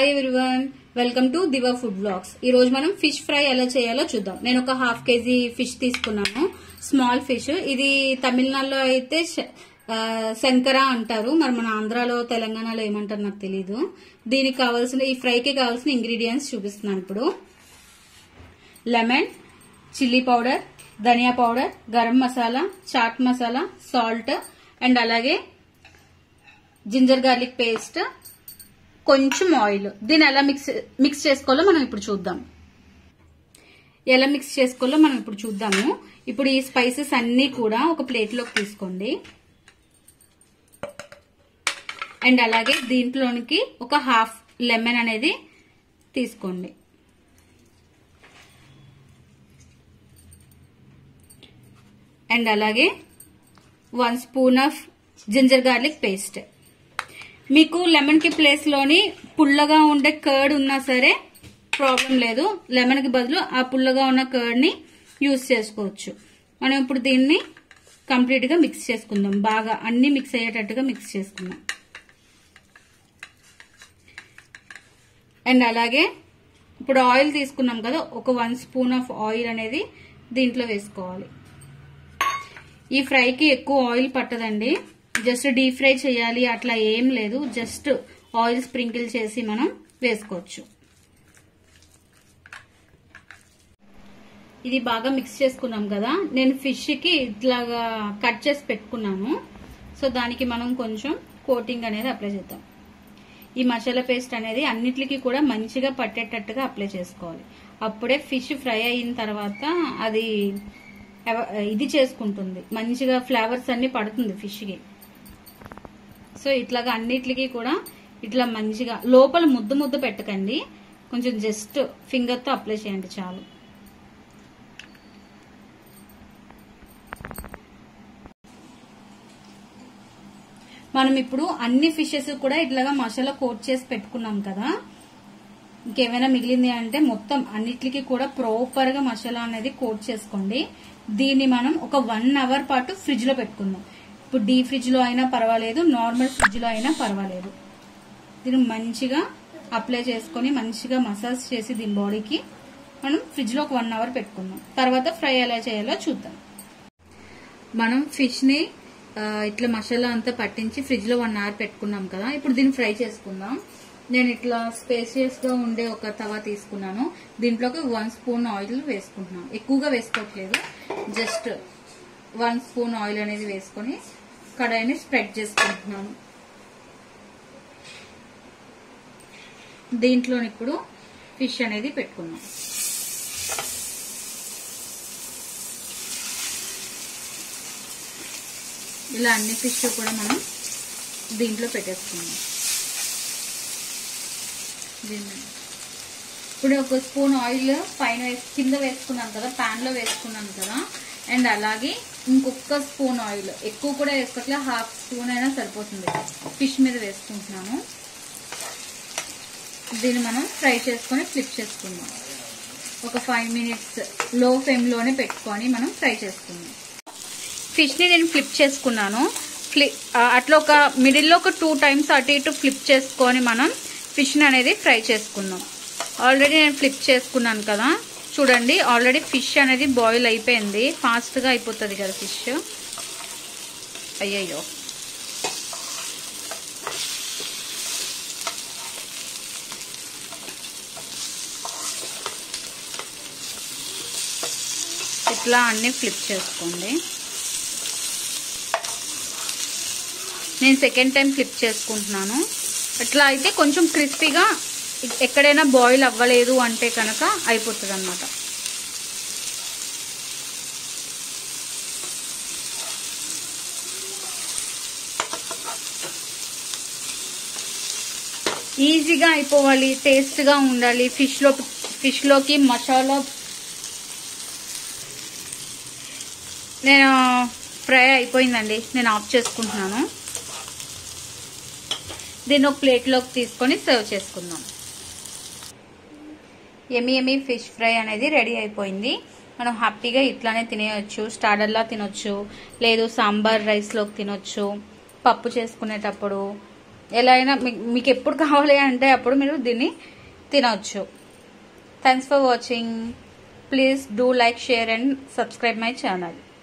hi everyone welcome to Diva food blogs ఈ రోజు మనం ఫిష్ ఫ్రై ఎలా చేయాలో చూద్దాం నేను ఒక హాఫ్ కేజీ ఫిష్ తీసుకున్నాను స్మాల్ ఫిష్ ఇది తమిళనాడులో అయితే శ- ఆ, శంకర అంటారు మరి మన ఆంధ్రాలో తెలంగాణలో ఏమంటారు నాకు తెలీదు దీనికి కావాల్సిన ఈ ఫ్రైకి కావాల్సిన ఇంగ్రీడియంట్స్ చూపిస్తున్నాను ఇప్పుడు lemon chilli powder dhaniya powder garam masala chaat masala salt and అలాగే జింజర్ గార్లిక్ పేస్ట్ కొంచెం ఆయిల్ దీన్ని ఎలా మిక్స్ మిక్స్ చేసుకోవాలో మనం ఇప్పుడు చూద్దాం ఎలా మిక్స్ చేసుకోవాలో మనం ఇప్పుడు చూద్దాము ఇప్పుడు ఈ స్పైసెస్ అన్నీ కూడా ఒక ప్లేట్లోకి తీసుకోండి అండ్ అలాగే దీంట్లోనికి ఒక హాఫ్ లెమన్ అనేది తీసుకోండి అండ్ అలాగే one spoon of ginger garlic paste మీకు లెమన్ కి ప్లేస్ లోని పుల్లగా ఉండే కర్డ్ ఉన్నా సరే ప్రాబ్లం లేదు లెమన్ కి బదులు ఆ పుల్లగా ఉన్న కర్డ్ ని యూజ్ చేసుకోవచ్చు మనం ఇప్పుడు దీన్ని కంప్లీట్ గా మిక్స్ చేసుకుందాం బాగా అన్ని మిక్స్ అయ్యేటట్టుగా మిక్స్ చేసుకుందాం అండ్ అలాగే ఇప్పుడు ఆయిల్ తీసుకున్నాం కదా ఒక వన్ స్పూన్ ఆఫ్ ఆయిల్ అనేది దీంట్లో వేసుకోవాలి ఈ ఫ్రైకి ఎక్కువ ఆయిల్ పట్టదండి జస్ట్ డీప్ ఫ్రై చేయాలి అట్లా ఏం లేదు జస్ట్ ఆయిల్ స్ప్రింకిల్ చేసి మనం వేసుకోవచ్చు ఇది బాగా మిక్స్ చేసుకున్నాం కదా నేను ఫిష్ కి ఇట్లాగా కట్ చేసి పెట్టుకున్నాను సో దానికి మనం కొంచెం కోటింగ్ అనేది అప్లై చేద్దాం ఈ మసాలా పేస్ట్ అనేది అన్నిటికీ కూడా మంచిగా పట్టేటట్టుగా అప్లై చేసుకోవాలి అప్పుడే ఫిష్ ఫ్రై అయిన తర్వాత అది ఎవ- ఇది చేసుకుంటుంది మంచిగా ఫ్లేవర్స్ అన్ని పడుతుంది ఫిష్కి సో ఇట్లాగా అన్నిటికీ కూడా ఇట్లా మంచిగా లోపల ముద్ద ముద్ద పెట్టకండి కొంచెం జస్ట్ ఫింగర్తో అప్లై చేయండి చాలు మనం ఇప్పుడు అన్ని ఫిషెస్ కూడా ఇట్లాగా మసాలా కోట్ చేసి పెట్టుకున్నాం కదా ఇంకేమైనా మిగిలింది అంటే మొత్తం అన్నిటికీ కూడా ప్రాపర్ గా మసాలా అనేది కోట్ చేసుకోండి దీన్ని మనం ఒక వన్ అవర్ పాటు ఫ్రిడ్జ్ లో పెట్టుకుందాం ఇప్పుడు డీ ఫ్రిడ్జ్ లో అయినా పర్వాలేదు నార్మల్ ఫ్రిడ్జ్ లో అయినా పర్వాలేదు దీన్ని మంచిగా అప్లై చేసుకొని మంచిగా మసాజ్ చేసి దీని బాడీకి మనం ఫ్రిడ్జ్ లో ఒక వన్ అవర్ పెట్టుకుందాం తర్వాత ఫ్రై ఎలా చేయాలో చూద్దాం మనం ఫిష్ ని ఆ, ఇట్లా మసాలా అంతా పట్టించి ఫ్రిడ్జ్ లో వన్ అవర్ పెట్టుకున్నాం కదా ఇప్పుడు దీన్ని ఫ్రై చేసుకుందాం నేను ఇట్లా స్పేసియస్ గా ఉండే ఒక తవా తీసుకున్నాను దీంట్లోకి వన్ స్పూన్ ఆయిల్ వేసుకుంటున్నాను ఎక్కువగా వేసుకోవట్లేదు జస్ట్ వన్ స్పూన్ ఆయిల్ అనేది వేసుకొని కడాయిని స్ప్రెడ్ చేసుకుంటున్నాను దీంట్లో ఇప్పుడు ఫిష్ అనేది పెట్టుకున్నాం ఇలా అన్ని ఫిష్ కూడా మనం దీంట్లో పెట్టేసుకుందాం దీన్ని ఇప్పుడు ఒక స్పూన్ ఆయిల్ పైన వేసి కింద వేసుకున్నాను కదా పాన్ లో వేసుకున్నాను కదా అండ్ అలాగే ఇంకొక స్పూన్ ఆయిల్ ఎక్కువ కూడా వేసుకోవట్లే హాఫ్ స్పూన్ అయినా సరిపోతుంది ఫిష్ మీద వేసుకుంటున్నాను దీన్ని మనం ఫ్రై చేసుకొని ఫ్లిప్ చేసుకుందాం ఒక ఫైవ్ మినిట్స్ లో ఫ్లేమ్ లోనే పెట్టుకొని మనం ఫ్రై చేసుకుందాం ఫిష్ ని నేను ఫ్లిప్ చేసుకున్నాను ఫ్లిప్ అట్లా ఒక మిడిల్లో ఒక టూ టైమ్స్ అటు ఇటు ఫ్లిప్ చేసుకొని మనం ఫిష్ ని అనేది ఫ్రై చేసుకుందాం ఆల్రెడీ నేను ఫ్లిప్ చేసుకున్నాను కదా చూడండి ఆల్రెడీ ఫిష్ అనేది బాయిల్ అయిపోయింది ఫాస్ట్ గా అయిపోతుంది కదా ఫిష్ అయ్యయ్యో ఇట్లా అన్ని ఫ్లిప్ చేసుకోండి నేను సెకండ్ టైం ఫ్లిప్ చేసుకుంటున్నాను ఇట్లా అయితే కొంచెం క్రిస్పీగా ఎక్కడైనా బాయిల్ అవ్వలేదు అంటే కనుక అయిపోతుంది అనమాట ఈజీగా అయిపోవాలి టేస్ట్గా ఉండాలి ఫిష్లో ఫిష్లోకి మసాలా నేను ఫ్రై అయిపోయిందండి నేను ఆఫ్ చేసుకుంటున్నాను దీన్ని ఒక ప్లేట్లోకి తీసుకొని సర్వ్ చేసుకుందాం ఎమి ఎమి ఫిష్ ఫ్రై అనేది రెడీ అయిపోయింది మనం హ్యాపీగా ఇట్లానే తినేయచ్చు స్టార్టర్లా తినొచ్చు లేదు సాంబార్ రైస్లోకి తినొచ్చు పప్పు చేసుకునేటప్పుడు ఎలా అయినా మీ- మీకు ఎప్పుడు కావాలి అంటే అప్పుడు మీరు దీన్ని తినవచ్చు thanks for watching please do like share and subscribe my channel